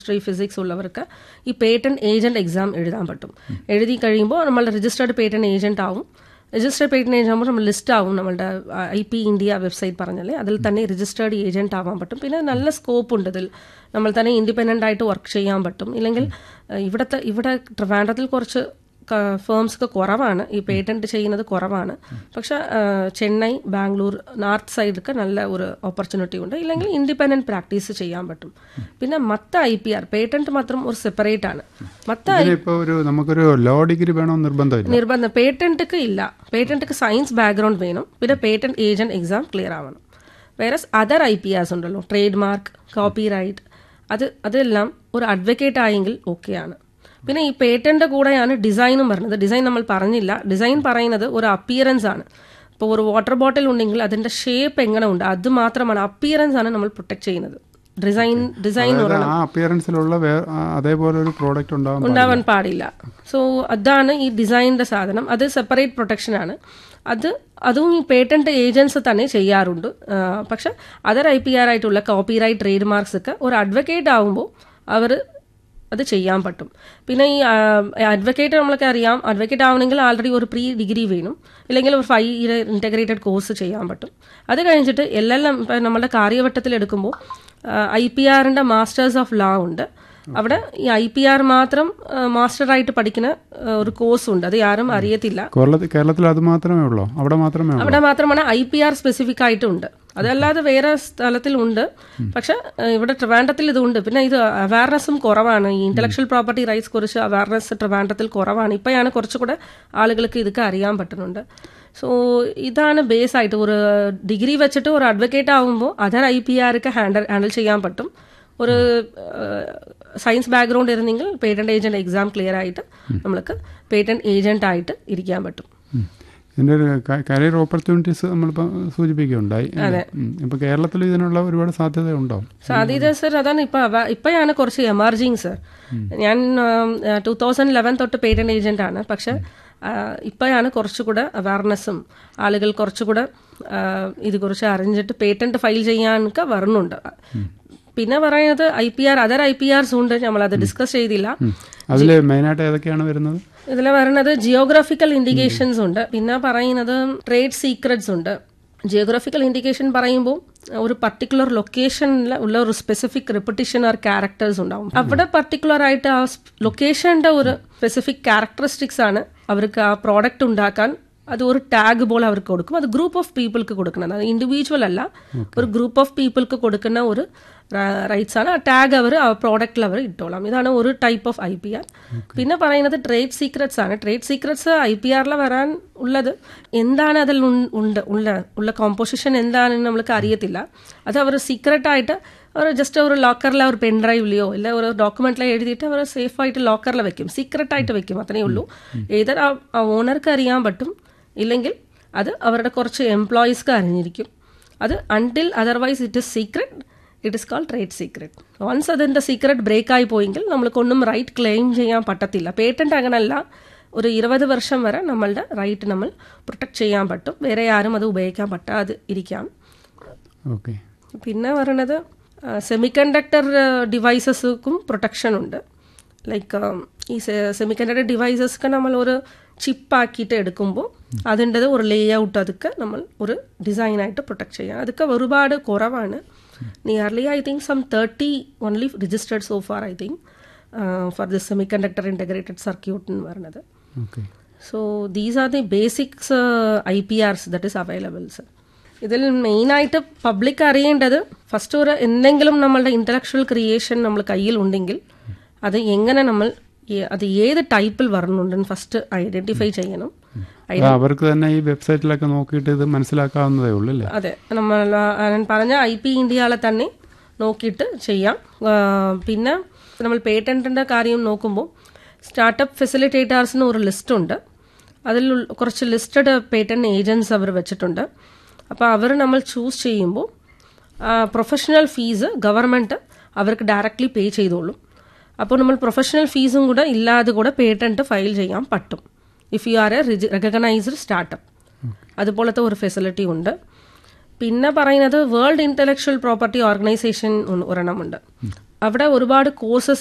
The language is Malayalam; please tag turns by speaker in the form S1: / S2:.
S1: കെമിസ്ട്രി ഫിസിക്സ് ഉള്ളവർക്ക് ഈ പേറ്റന്റ് ഏജന്റ് എക്സാം എഴുതാൻ പറ്റും എഴുതി കഴിയുമ്പോൾ നമ്മൾ രജിസ്റ്റേർഡ് പേറ്റന്റ് ഏജന്റ് ആവും രജിസ്റ്റേർഡ് പേറ്റന്റ് ഏജന്റ് ആകുമ്പോൾ നമ്മൾ ലിസ്റ്റ് ആവും നമ്മളുടെ ഐ പി ഇന്ത്യ വെബ്സൈറ്റ് പറഞ്ഞാലേ അതിൽ തന്നെ രജിസ്റ്റേർഡ് ഏജന്റ് ആവാൻ പറ്റും പിന്നെ നല്ല സ്കോപ്പ് ഉണ്ട് ഇതിൽ നമ്മൾ തന്നെ ഇൻഡിപെൻഡന്റ് ആയിട്ട് വർക്ക് ചെയ്യാൻ പറ്റും ഇല്ലെങ്കിൽ ഏഹ്, ഇവിടുത്തെ ഇവിടെ ട്രിവാൻഡ്രത്തിൽ കുറച്ച് ഫേംസ് ഒക്കെ കുറവാണ് ഈ പേറ്റന്റ് ചെയ്യുന്നത് കുറവാണ് പക്ഷെ ഏഹ്, ചെന്നൈ ബാംഗ്ലൂർ നോർത്ത് സൈഡൊക്കെ നല്ല ഒരു ഓപ്പർച്യൂണിറ്റി ഉണ്ട് ഇല്ലെങ്കിൽ ഇൻഡിപെൻഡന്റ് പ്രാക്ടീസ് ചെയ്യാൻ പറ്റും പിന്നെ മത്ത ഐ പി ആർ പേറ്റന്റ് മാത്രം ഒരു സെപ്പറേറ്റ് ആണ് മത്ത
S2: ഇതിനിപ്പോ ഒരു നമുക്കൊരു ലോ ഡിഗ്രി വേണമെന്ന് നിർബന്ധമില്ല
S1: നിർബന്ധം പേറ്റന്റ്ക്ക് ഇല്ല പേറ്റന്റ്ക്ക് സയൻസ് ബാക്ക്ഗ്രൗണ്ട് വേണം പിന്നെ പേറ്റന്റ് ഏജന്റ് എക്സാം ക്ലിയർ ആവണം വേറെ അതർ ഐ പി ആർസ് ഉണ്ടല്ലോ ട്രേഡ് മാർക്ക് കോപ്പി റൈറ്റ് അത് അതെല്ലാം ഒരു അഡ്വക്കേറ്റ് ആയെങ്കിൽ ഓക്കെയാണ് പിന്നെ ഈ പേറ്റന്റ് കൂടെയാണ് ഡിസൈനും പറഞ്ഞത് ഡിസൈൻ നമ്മൾ പറഞ്ഞില്ല ഡിസൈൻ പറയുന്നത് ഒരു അപ്പിയറൻസ് ആണ് ഇപ്പോൾ ഒരു വാട്ടർ ബോട്ടിൽ ഉണ്ടെങ്കിൽ അതിന്റെ ഷേപ്പ് എങ്ങനെ ഉണ്ട് അത് മാത്രമാണ് അപ്പിയറൻസ് ആണ് നമ്മൾ പ്രൊട്ടക്ട് ചെയ്യുന്നത് ഡിസൈൻ ഡിസൈൻ
S2: അതായത് ആ അപ്പിയറൻസിലുള്ള വേ- ആ അതേപോലെ ഒരു പ്രോഡക്റ്റ് ഉണ്ടാവാൻ പാടില്ല.
S1: ഉണ്ടാവാൻ പാടില്ല സോ അതാണ് ഈ ഡിസൈനിന്റെ സാധനം അത് സെപ്പറേറ്റ് പ്രൊട്ടക്ഷൻ ആണ് അത് അതും ഈ പേറ്റന്റ് ഏജൻസ് തന്നെ ചെയ്യാറുണ്ട് ആ, പക്ഷെ അതർ ഐ പി ആർ ആയിട്ടുള്ള കോപ്പി റൈറ്റ് ട്രേഡ് മാർക്സ് ഒക്കെ ഒരു അഡ്വക്കേറ്റ് ആകുമ്പോൾ അവർ അത് ചെയ്യാൻ പറ്റും പിന്നെ ഈ അഡ്വക്കേറ്റ് നമ്മളൊക്കെ അറിയാം അഡ്വക്കേറ്റ് ആവണമെങ്കിൽ ആൾറെഡി ഒരു പ്രീ ഡിഗ്രി വേണം ഇല്ലെങ്കിൽ ഒരു ഫൈവ് ഇയർ ഇന്റഗ്രേറ്റഡ് കോഴ്സ് ചെയ്യാൻ പറ്റും അത് കഴിഞ്ഞിട്ട് എൽ എൽ എം നമ്മുടെ കാര്യവട്ടത്തിൽ എടുക്കുമ്പോൾ ഐ പി ആറിന്റെ മാസ്റ്റേഴ്സ് ഓഫ് ലോ ഉണ്ട് അവിടെ ഈ ഐ പി ആർ മാത്രം മാസ്റ്ററായിട്ട് പഠിക്കുന്ന ആ, ഒരു കോഴ്സ് ഉണ്ട് അത് ആരും അറിയത്തില്ല
S2: കേരളത്തിൽ കേരളത്തിൽ അത് മാത്രമേ ഉള്ളൂ അവിടെ മാത്രമേ ഉള്ളൂ
S1: അവിടെ മാത്രമാണ് ഐ പി ആർ സ്പെസിഫിക് ആയിട്ടുണ്ട് അതല്ലാതെ വേറെ സ്ഥലത്തിലുണ്ട് പക്ഷെ ഏഹ്, ഇവിടെ ട്രിവാൻഡത്തിൽ ഇതുണ്ട് പിന്നെ ഇത് അവയർനെസ്സും കുറവാണ് ഈ ഇന്റലക്ച്വൽ പ്രോപ്പർട്ടി റൈറ്റ്സ് കുറിച്ച് അവയർനെസ് ട്രിവാൻഡത്തിൽ കുറവാണ് ഇപ്പോഴാണ് കുറച്ചുകൂടെ ആളുകൾക്ക് ഇതൊക്കെ അറിയാൻ പറ്റുന്നുണ്ട് സോ ഇതാണ് ബേസ് ആയിട്ട് ഒരു ഡിഗ്രി വെച്ചിട്ട് ഒരു അഡ്വക്കേറ്റ് ആകുമ്പോൾ അതർ ഐ പി ആർക്ക് ഹാൻഡിൽ ഹാൻഡിൽ ചെയ്യാൻ പറ്റും ഒരു സയൻസ് ബാക്ക്ഗ്രൗണ്ട് ഇരുന്നെങ്കിൽ പേറ്റന്റ് ഏജന്റ് എക്സാം ക്ലിയർ ആയിട്ട് നമ്മൾക്ക് പേറ്റന്റ് ഏജന്റ് ആയിട്ട് ഇരിക്കാൻ പറ്റും
S2: ഉം. ഇതിന്റെ ഒരു കരിയർ ഓപ്പർച്യൂണിറ്റീസ് നമ്മളിപ്പോൾ സൂചിപ്പിക്കുകയുണ്ടായി ഉം. ഇപ്പൊ കേരളത്തിൽ ഇതിനുള്ള ഒരുപാട് സാധ്യത ഉണ്ടോ
S1: സാധ്യത സർ അതാണ് ഇപ്പൊ അവ- ഇപ്പോഴാണ് കുറച്ച് എമർജിങ് സർ ഞാൻ ടൂ തൗസൻഡ് ലെവൻ തൊട്ട് പേറ്റന്റ് ഏജന്റ് ആണ് പക്ഷെ ആ, ഇപ്പോഴാണ് കുറച്ചുകൂടെ അവയർനെസ്സും ആളുകൾ കുറച്ചുകൂടെ ആ, ഇത് കുറിച്ച് അറിഞ്ഞിട്ട് പേറ്റന്റ് ഫയൽ ചെയ്യാനൊക്കെ വരുന്നുണ്ട് പിന്നെ പറയുന്നത് I P R other I P Rs ഉണ്ട് നമ്മളത് ഡിസ്കസ് ചെയ്തില്ല
S2: അതിൽ മെയിനായിട്ട് ഏതൊക്കെയാണ് വരുന്നത്
S1: ഇതിൽ പറയുന്നത് ജിയോഗ്രാഫിക്കൽ ഇൻഡിക്കേഷൻസ് ഉണ്ട് പിന്നെ പറയുന്നത് ട്രേഡ് സീക്രട്സ് ഉണ്ട് ജിയോഗ്രാഫിക്കൽ ഇൻഡിക്കേഷൻ പറയുമ്പോൾ ഒരു പർട്ടിക്കുലർ ലൊക്കേഷനിൽ ഉള്ള ഒരു സ്പെസിഫിക് റെപ്പിറ്റേഷൻ ആർ ക്യാരക്ടേഴ്സ് ഉണ്ടാവും അവിടെ പർട്ടിക്കുലർ ആയിട്ട് ആ ലൊക്കേഷന്റെ ഒരു സ്പെസിഫിക് ക്യാരക്ടറിസ്റ്റിക്സ് ആണ് അവർക്ക് ആ പ്രോഡക്റ്റ് ഉണ്ടാക്കാൻ അത് ഒരു ടാഗ് പോലെ അവർക്ക് കൊടുക്കും അത് ഗ്രൂപ്പ് ഓഫ് പീപ്പിൾക്ക് കൊടുക്കുന്നത് അത് ഇൻഡിവിജ്വൽ അല്ല ഒരു ഗ്രൂപ്പ് ഓഫ് പീപ്പിൾക്ക് കൊടുക്കുന്ന ഒരു റൈറ്റ്സ് ആണ് ആ ടാഗ് അവർ ആ പ്രോഡക്റ്റിൽ അവർ ഇട്ടോളാം ഇതാണ് ഒരു type of I P R പിന്നെ പറയുന്നത് ട്രേഡ് സീക്രട്സ് ആണ് ട്രേഡ് സീക്രട്സ് ഐ പി ആറിൽ വരാൻ ഉള്ളത് എന്താണ് അതിൽ ഉൺ- ഉണ്ട് ഉള്ള ഉള്ള കോമ്പോസിഷൻ എന്താണെന്ന് നമ്മൾക്ക് അറിയത്തില്ല അത് അവർ സീക്രട്ടായിട്ട് അവർ ജസ്റ്റ് ഒരു ലോക്കറിലെ ഒരു പെൻ ഡ്രൈവിലെയോ ഇല്ല ഒരു ഡോക്യുമെന്റിലെ എഴുതിയിട്ട് അവർ സേഫ് ആയിട്ട് ലോക്കറിൽ വെക്കും സീക്രട്ട് ആയിട്ട് വെക്കും അത്രേ ഉള്ളൂ ഏതൊരു ആ ഓണർക്ക് അറിയാൻ പറ്റും ഇല്ലെങ്കിൽ അത് അവരുടെ കുറച്ച് എംപ്ലോയീസ്ക്ക് അറിഞ്ഞിരിക്കും അത് until otherwise it is secret it is call trade secret once അതിൻ്റെ സീക്രട്ട് ബ്രേക്ക് ആയി പോയെങ്കിൽ നമ്മൾക്കൊന്നും റൈറ്റ് ക്ലെയിം ചെയ്യാൻ പറ്റത്തില്ല പേറ്റന്റ് അങ്ങനല്ല ഒരു ഇരുപത് വർഷം വരെ നമ്മളുടെ റൈറ്റ് നമ്മൾ പ്രൊട്ടക്ട് ചെയ്യാൻ പറ്റും വേറെ ആരും അത് ഉപയോഗിക്കാൻ പറ്റാതെ ഇരിക്കാം
S2: ഓക്കെ
S1: പിന്നെ പറയണത് സെമി കണ്ടക്ടർ ഡിവൈസസ്ക്കും പ്രൊട്ടക്ഷൻ ഉണ്ട് ലൈക്ക് ഈ സെമി കണ്ടക്ടർ ഡിവൈസസ്ക്ക് നമ്മൾ ഒരു ചിപ്പാക്കിയിട്ട് എടുക്കുമ്പോൾ അതിൻ്റെത് ഒരു ലേ ഔട്ട് അതൊക്കെ നമ്മൾ ഒരു ഡിസൈനായിട്ട് പ്രൊട്ടക്ട് ചെയ്യാം അതൊക്കെ ഒരുപാട് കുറവാണ് nearly I think some thirty only registered so far I think for the semiconductor integrated circuit എന്ന് പറയുന്നത്
S2: okay
S1: so these are the basics I P Rs that is available sir ഇതിൽ മെയിനായിട്ട് പബ്ലിക് അറിയേണ്ടത് ഫസ്റ്റ് ഒരു എന്തെങ്കിലും നമ്മളുടെ ഇന്റലക്ച്വൽ ക്രിയേഷൻ നമ്മൾ കയ്യിൽ ഉണ്ടെങ്കിൽ അത് എങ്ങനെ നമ്മൾ ഏ- അത് ഏത് ടൈപ്പിൽ വരണുണ്ടെന്ന് ഫസ്റ്റ് ഐഡന്റിഫൈ ചെയ്യണം
S2: അത് അവർക്ക് തന്നെ ഈ വെബ്സൈറ്റിലൊക്കെ നോക്കിയിട്ട് ഇത് മനസ്സിലാക്കാവുന്നതേ ഉള്ളൂ അല്ലേ
S1: അതെ നമ്മൾ ആ, ഞാൻ പറഞ്ഞ ഐ പി ഇന്ത്യയിലെ തന്നെ നോക്കിയിട്ട് ചെയ്യാം ആ, പിന്നെ നമ്മൾ പേറ്റന്റിന്റെ കാര്യം നോക്കുമ്പോൾ സ്റ്റാർട്ടപ്പ് ഫെസിലിറ്റേറ്റേഴ്സിന് ഒരു ലിസ്റ്റ് ഉണ്ട് അതിൽ ഉൾ- കുറച്ച് ലിസ്റ്റഡ് പേറ്റന്റ് ഏജൻസ് അവർ വെച്ചിട്ടുണ്ട് അപ്പോൾ അവർ നമ്മൾ ചൂസ് ചെയ്യുമ്പോൾ പ്രൊഫഷണൽ ഫീസ് ഗവൺമെൻറ് അവർക്ക് ഡയറക്റ്റ്ലി പേ ചെയ്തോളും അപ്പോൾ നമ്മൾ പ്രൊഫഷണൽ ഫീസും കൂടെ ഇല്ലാതെ കൂടെ പേറ്റന്റ് ഫയൽ ചെയ്യാൻ പറ്റും if you are a recognised startup അതുപോലത്തെ ഒരു ഫെസിലിറ്റി ഉണ്ട് പിന്നെ പറയുന്നത് വേൾഡ് ഇന്റലക്ച്വൽ പ്രോപ്പർട്ടി ഓർഗനൈസേഷൻ ഒരെണ്ണമുണ്ട് അവിടെ ഒരുപാട് കോഴ്സസ്